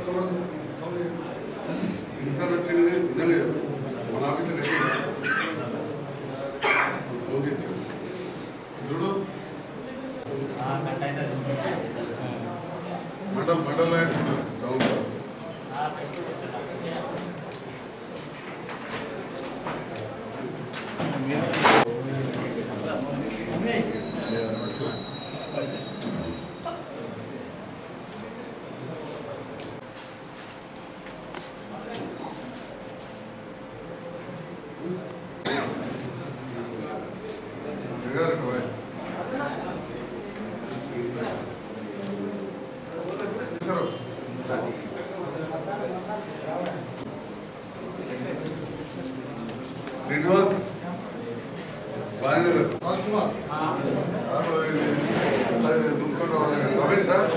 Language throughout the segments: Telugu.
ఎన్నిసార్లు వచ్చింది నిజంగా మన ఆఫీస్లో ఫోన్ చేయించాను చూడు మండల్ మండల్ డౌన్ జగారు బాయ్ సరే శ్రీనివాస్ బాగానే రాజ్ కుమార్ రమేష్ రా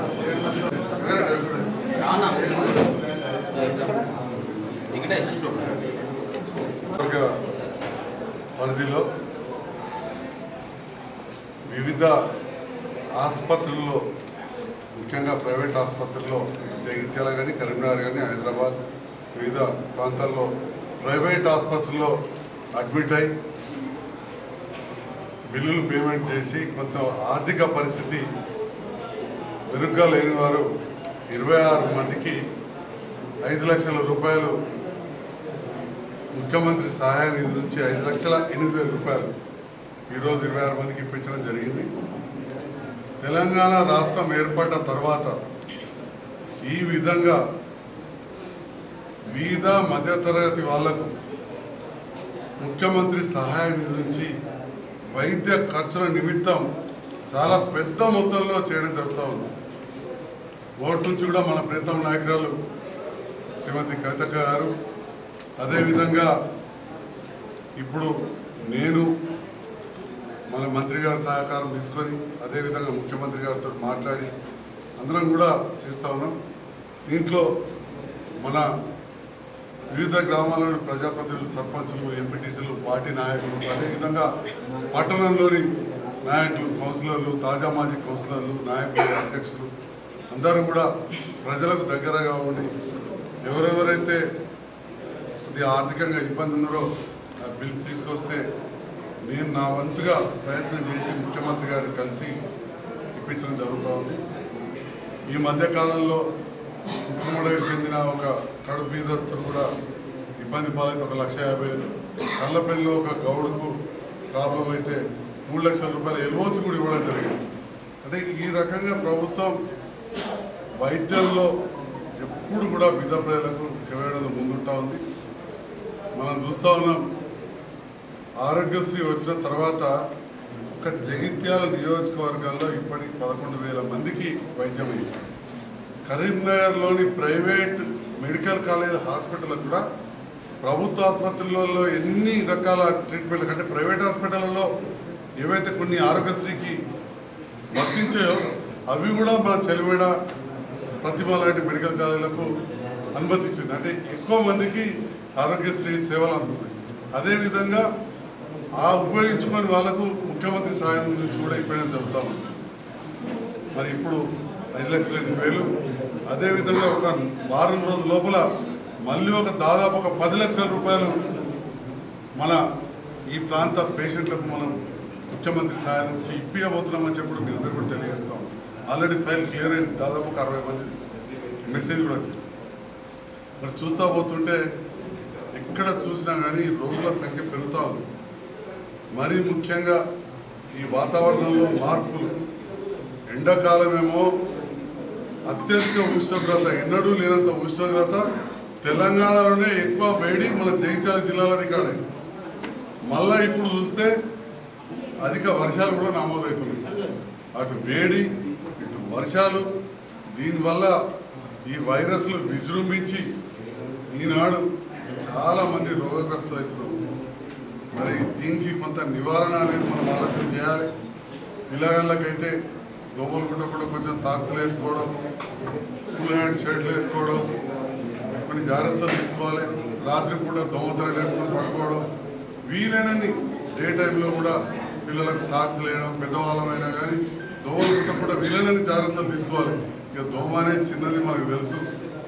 ఒక పరిధిలో వివిధ ఆసుపత్రుల్లో ముఖ్యంగా ప్రైవేట్ ఆసుపత్రుల్లో జగిత్యాల కానీ కరీంనగర్ కానీ హైదరాబాద్ వివిధ ప్రాంతాల్లో ప్రైవేట్ ఆసుపత్రుల్లో అడ్మిట్ అయి బిల్లులు పేమెంట్ చేసి కొంచెం ఆర్థిక పరిస్థితి మెరుగ్గా లేని వారు ఇరవై ఆరు మందికి ఐదు లక్షల రూపాయలు ముఖ్యమంత్రి సహాయ నిధి నుంచి ఐదు లక్షల ఎనిమిది వేల రూపాయలు ఈరోజు ఇరవై ఆరు మందికి ఇప్పించడం జరిగింది తెలంగాణ రాష్ట్రం ఏర్పడ్డ తర్వాత ఈ విధంగా బీద మధ్యతరగతి వాళ్లకు ముఖ్యమంత్రి సహాయ నిధి నుంచి వైద్య ఖర్చుల నిమిత్తం చాలా పెద్ద మొత్తంలో చేయడం జరుగుతూ ఉంది ఓటు నుంచి కూడా మన ప్రీతం నాయకురాలు శ్రీమతి కవితక్క గారు అదేవిధంగా ఇప్పుడు నేను మన మంత్రి గారి సహకారం తీసుకొని అదేవిధంగా ముఖ్యమంత్రి గారితో మాట్లాడి అందరం కూడా చేస్తా ఉన్నాం దీంట్లో మన వివిధ గ్రామాల్లోని ప్రజాప్రతినిధులు సర్పంచులు ఎంపీటీసీలు పార్టీ నాయకులు అదేవిధంగా పట్టణంలోని నాయకులు కౌన్సిలర్లు తాజా మాజీ కౌన్సిలర్లు నాయకులు అధ్యక్షులు అందరూ కూడా ప్రజలకు దగ్గరగా ఉండి ఎవరెవరైతే కొద్దిగా ఆర్థికంగా ఇబ్బంది ఉన్నారో ఆ బిల్స్ తీసుకొస్తే నేను నా వంతుగా ప్రయత్నం చేసి ముఖ్యమంత్రి గారిని కలిసి ఇప్పించడం జరుగుతూ ఉంది ఈ మధ్య కాలంలో ఉప్పుమూడకి చెందిన ఒక కడుపు బీదస్తుడు కూడా ఇబ్బంది పాలైతే ఒక లక్ష యాభై వేలు కళ్ళపల్లిలో ఒక గౌడుకు ప్రాబ్లం అయితే మూడు లక్షల రూపాయల ఎల్ఓసి కూడా ఇవ్వడం జరిగింది అంటే ఈ రకంగా ప్రభుత్వం వైద్యంలో ఎప్పుడు కూడా బిడ్డ ప్రజలకు సేవడంలో ముందుంటా ఉంది మనం చూస్తూ ఉన్నాం ఆరోగ్యశ్రీ వచ్చిన తర్వాత ఒక జగిత్యాల నియోజకవర్గాల్లో ఇప్పటికి పదకొండు వేల మందికి వైద్యమైంది కరీంనగర్లోని ప్రైవేట్ మెడికల్ కాలేజ్ హాస్పిటల్ కూడా ప్రభుత్వ ఆసుపత్రులలో ఎన్ని రకాల ట్రీట్మెంట్ అంటే ప్రైవేట్ హాస్పిటల్లో ఏవైతే కొన్ని ఆరోగ్యశ్రీకి వర్తించాయో అవి కూడా మన చెలివేడ ప్రతిభ లాంటి మెడికల్ కాలేజీలకు అనుమతి ఇచ్చింది అంటే ఎక్కువ మందికి ఆరోగ్యశ్రీ సేవలు అందుతున్నాయి అదేవిధంగా ఆ ఉపయోగించుకొని వాళ్ళకు ముఖ్యమంత్రి సహాయం నుంచి కూడా ఇప్పడం జరుగుతూ ఉంది మరి ఇప్పుడు ఐదు లక్షల ఎనిమిది వేలు అదేవిధంగా ఒక వారం రోజుల లోపల మళ్ళీ ఒక దాదాపు ఒక పది లక్షల రూపాయలు మన ఈ ప్రాంత పేషెంట్లకు మనం ముఖ్యమంత్రి సహాయం నుంచి ఇప్పియబోతున్నామని చెప్పి కూడా మీ అందరూ కూడా తెలియజేస్తాం ఆల్రెడీ ఫైల్ క్లియర్ అయింది దాదాపు ఒక అరవై మంది మెసేజ్ కూడా వచ్చింది మరి చూస్తూ పోతుంటే ఎక్కడ చూసినా కానీ రోజుల సంఖ్య పెరుగుతూ ఉంది మరీ ముఖ్యంగా ఈ వాతావరణంలో మార్పులు ఎండాకాలమేమో అత్యధిక ఉష్ణోగ్రత ఎన్నడూ లేనంత ఉష్ణోగ్రత తెలంగాణలోనే ఎక్కువ వేడి మన జగిత్యాల జిల్లాలో రికార్డ్ అయింది మళ్ళా ఇప్పుడు చూస్తే అధిక వర్షాలు కూడా నమోదవుతున్నాయి అటు వేడి ఇటు వర్షాలు దీనివల్ల ఈ వైరస్లు విజృంభించి ఈనాడు చాలా మంది రోగగ్రస్తులు అవుతున్నారు మరి దీనికి కొంత నివారణ అనేది మనం ఆలోచన చేయాలి పిల్లగాళ్ళకైతే దోమలు గుట్ట కూడా కొంచెం సాక్స్లు వేసుకోవడం ఫుల్ హ్యాండ్ షర్ట్లు వేసుకోవడం కొన్ని జాగ్రత్తలు తీసుకోవాలి రాత్రిపూట దోమతరలు వేసుకొని పడుకోవడం వీలైనన్ని డే టైంలో కూడా పిల్లలకు సాక్స్ వేయడం పెద్దవాళ్ళమైనా కానీ దోమలు గుట్ట కూడా వీలైనన్ని జాగ్రత్తలు తీసుకోవాలి ఇక దోమ అనేది చిన్నది మనకు తెలుసు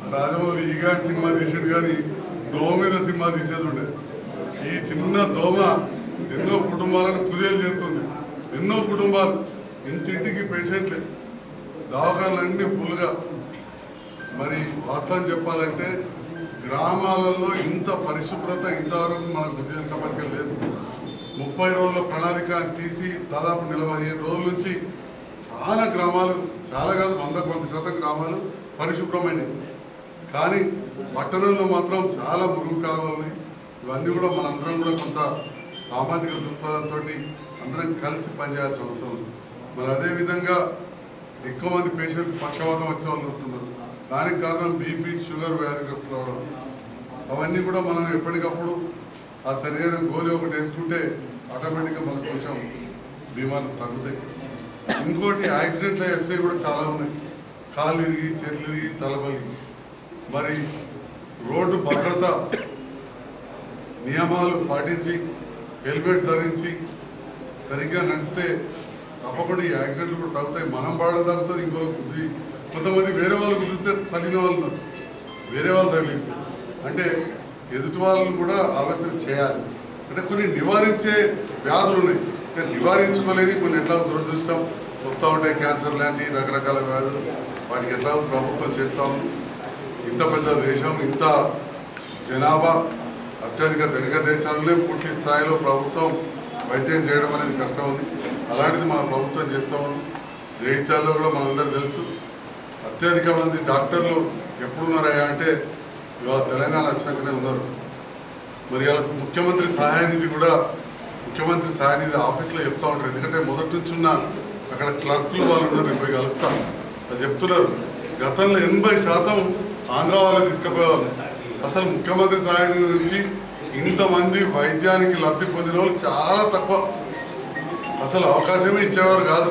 రాజమౌళి ఈగాన్ సినిమా తీసాడు కానీ దోమ మీద సినిమా తీసేది ఉండే ఈ చిన్న దోమ ఎన్నో కుటుంబాలను కుదేలు చేస్తుంది ఎన్నో కుటుంబాలు ఇంటింటికి పేషెంట్లే దవాఖానలన్నీ ఫుల్గా మరి వాస్తవం చెప్పాలంటే గ్రామాలలో ఇంత పరిశుభ్రత ఇంతవరకు మనకు గుర్తు చేసినప్పటికీ లేదు ముప్పై రోజుల ప్రణాళిక తీసి దాదాపు నలభై ఐదు రోజుల నుంచి చాలా గ్రామాలు చాలా కాదు వంద కొంత శాతం గ్రామాలు పరిశుభ్రమైనవి కానీ పట్టణంలో మాత్రం చాలా మురుగు కాలువలు ఉన్నాయి ఇవన్నీ కూడా మనందరం కూడా కొంత సామాజిక దృక్పథంతో అందరం కలిసి పనిచేయాల్సిన అవసరం ఉంది మరి అదేవిధంగా ఎక్కువ మంది పేషెంట్స్ పక్షవాతం వచ్చిన వాళ్ళు ఉంటున్నారు దానికి కారణం బీపీ షుగర్ వ్యాధిగ్రస్తులు అవడం అవన్నీ కూడా మనం ఎప్పటికప్పుడు ఆ సరైన గోలి ఒకటి వేసుకుంటే ఆటోమేటిక్గా మనకు కొంచెం బీమాలు తగ్గుతాయి ఇంకోటి యాక్సిడెంట్లు వచ్చినవి కూడా చాలా ఉన్నాయి కాళ్ళు ఇరిగి చేతులు ఇరిగి తలబలి మరి రోడ్డు భద్రత నియమాలు పాటించి హెల్మెట్ ధరించి సరిగ్గా నడిపితే తప్పకుండా ఈ యాక్సిడెంట్లు కూడా తగ్గుతాయి మనం పడడం తగ్గుతుంది ఇంకో బుద్ధి కొంతమంది వేరే వాళ్ళు కుదిరితే తగిలిన వాళ్ళు ఉన్నారు వేరే వాళ్ళు తగిలిస్తారు అంటే ఎదుటి వాళ్ళని కూడా ఆలోచన చేయాలి అంటే కొన్ని నివారించే వ్యాధులు ఉన్నాయి కానీ నివారించుకోలేని కొన్ని ఎట్లా దురదృష్టం వస్తూ ఉంటాయి క్యాన్సర్ లాంటి రకరకాల వ్యాధులు వాటికి ఎట్లా ప్రభుత్వం చేస్తూ ఉంది ఇంత పెద్ద దేశం ఇంత జనాభా అత్యధిక ధనిక దేశాలనే పూర్తి స్థాయిలో ప్రభుత్వం వైద్యం చేయడం అనేది కష్టం ఉంది అలాంటిది మన ప్రభుత్వం చేస్తూ ఉంది జగిత్యాల్లో కూడా మనందరూ తెలుసు అత్యధిక మంది డాక్టర్లు ఎప్పుడున్నారయ్యా అంటే ఇవాళ తెలంగాణ వచ్చినాకనే ఉన్నారు మరి ఇవాళ ముఖ్యమంత్రి సహాయ నిధి కూడా ముఖ్యమంత్రి సహాయ నిధి ఆఫీస్లో చెప్తా ఉంటారు ఎందుకంటే మొదటి నుంచి ఉన్న అక్కడ క్లర్కులు వాళ్ళు ఉన్నారు నేను పోయి కలుస్తాం అది చెప్తున్నారు గతంలో ఎనభై శాతం ఆంధ్ర వాళ్ళు తీసుకుపోయేవాళ్ళు అసలు ముఖ్యమంత్రి సహాయ నిధి నుంచి ఇంతమంది వైద్యానికి లబ్ధి పొందిన వాళ్ళు చాలా తక్కువ అసలు అవకాశమే ఇచ్చేవారు కాదు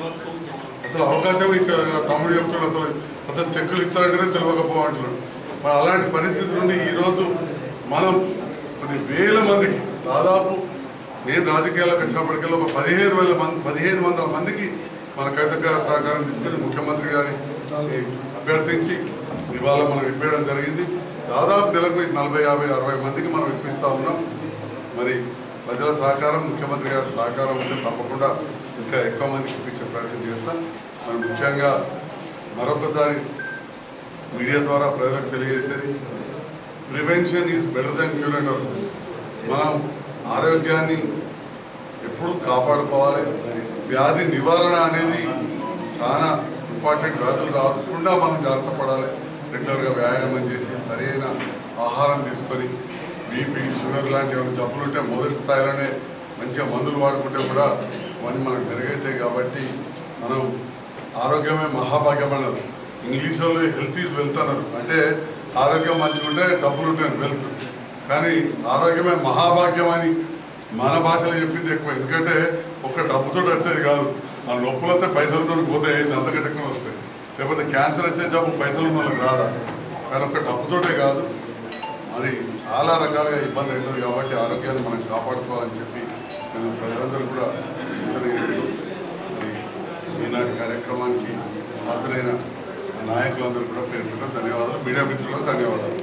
అసలు అవకాశం ఇచ్చారు కదా, తమ్ముడు చెప్తున్నాడు అసలు అసలు చెక్కులు ఇస్తారంటేనే తెలియకపో అంటున్నాడు మరి అలాంటి పరిస్థితి నుండి ఈరోజు మనం కొన్ని వేల మందికి దాదాపు నేను రాజకీయాలకు వచ్చినప్పటికల్లా ఒక పదిహేను వేల మంది పదిహేను వందల మందికి మన కవితక సహకారం తీసుకుని ముఖ్యమంత్రి గారి అభ్యర్థించి ఇవాళ మనం ఇప్పేయడం జరిగింది దాదాపు నెలకు నలభై యాభై అరవై మందికి మనం ఇప్పిస్తా ఉన్నాం మరి ప్రజల సహకారం ముఖ్యమంత్రి గారి సహకారం ఉంటే తప్పకుండా ఇంకా ఎక్కువ మందికి ఇప్పించే ప్రయత్నం చేస్తాం మరి ముఖ్యంగా మరొకసారి మీడియా ద్వారా ప్రజలకు తెలియజేసేది prevention is better than cure అంటారు మనం ఆరోగ్యాన్ని ఎప్పుడు కాపాడుకోవాలి వ్యాధి నివారణ అనేది చాలా ఇంపార్టెంట్ వ్యాధులు రాకుండా మనం జాగ్రత్త పడాలి రెగ్యులర్గా వ్యాయామం చేసి సరైన ఆహారం తీసుకొని బీపీ షుగర్ లాంటి ఏమైనా జబ్బులు ఉంటే మొదటి స్థాయిలోనే మంచిగా మందులు వాడుకుంటే కూడా అవన్నీ మనకు మెరుగైతాయి కాబట్టి మనం ఆరోగ్యమే మహాభాగ్యం అన్నారు ఇంగ్లీష్ వాళ్ళు హెల్త్ ఈజ్ వెల్త్ అన్నారు అంటే ఆరోగ్యం మంచిగా ఉంటే డబ్బులు ఉంటాయి వెల్త్ కానీ ఆరోగ్యమే మహాభాగ్యం అని మన భాషలో చెప్పింది ఎక్కువ ఎందుకంటే ఒక డబ్బుతో వచ్చేది కాదు ఆ నొప్పులతో పైసలతో పోతే అయింది అంతకంటే ఎక్కువ వస్తాయి లేకపోతే క్యాన్సర్ వచ్చే జబ్బు పైసలు ఉన్న వాళ్ళకి రాదా కానీ ఒక డబ్బుతోటే కాదు మరి చాలా రకాలుగా ఇబ్బంది అవుతుంది కాబట్టి ఆరోగ్యాన్ని మనం కాపాడుకోవాలని చెప్పి నేను ప్రజలందరూ కూడా సూచన చేస్తూ మరి ఈనాటి కార్యక్రమానికి హాజరైన నాయకులందరూ కూడా పేరు పేరు ధన్యవాదాలు మీడియా మిత్రులకు ధన్యవాదాలు